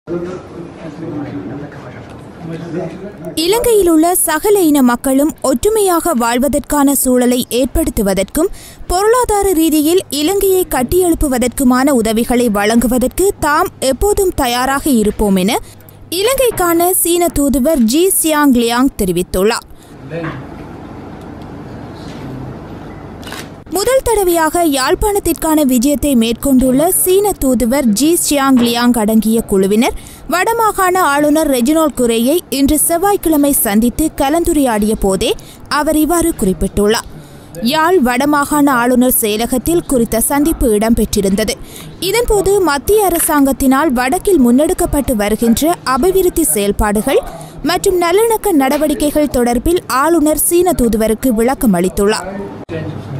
இலங்கையில் உள்ள சகல இன மக்களும் ஒற்றுமையாக வாழ்வதற்கான சூழலை ஏற்படுத்துவதற்கும் பொருளாதார ரீதியில் இலங்கையை கட்டியெழுப்புவதற்குமான உதவிகளை வழங்குவதற்கு தாம் எப்போதும் தயாராக இருப்போம் என இலங்கைக்கான சீன தூதுவர் ஜி சியாங் லியாங் தெரிவித்துள்ளார் முதல் தடவையாக யாழ்ப்பாணத்திற்கான விஜயத்தை மேற்கொண்டுள்ள சீன தூதுவர் ஜி சியாங் லியாங் அடங்கிய குழுவினர் வடமாகாண ஆளுநர் ரெஜினோல் குரேயை இன்று செவ்வாய்க்கிழமை சந்தித்து கலந்துரையாடிய போதே அவர் இவ்வாறு குறிப்பிட்டுள்ளார் யாழ் வடமாகாண ஆளுநர் செயலகத்தில் குறித்த சந்திப்பு இடம்பெற்றிருந்தது இதன்போது மத்திய அரசாங்கத்தினால் வடக்கில் முன்னெடுக்கப்பட்டு வருகின்ற அபிவிருத்தி செயல்பாடுகள் மற்றும் நல்லிணக்க நடவடிக்கைகள் தொடர்பில் ஆளுநர் சீன தூதுவருக்கு விளக்கம் அளித்துள்ளார்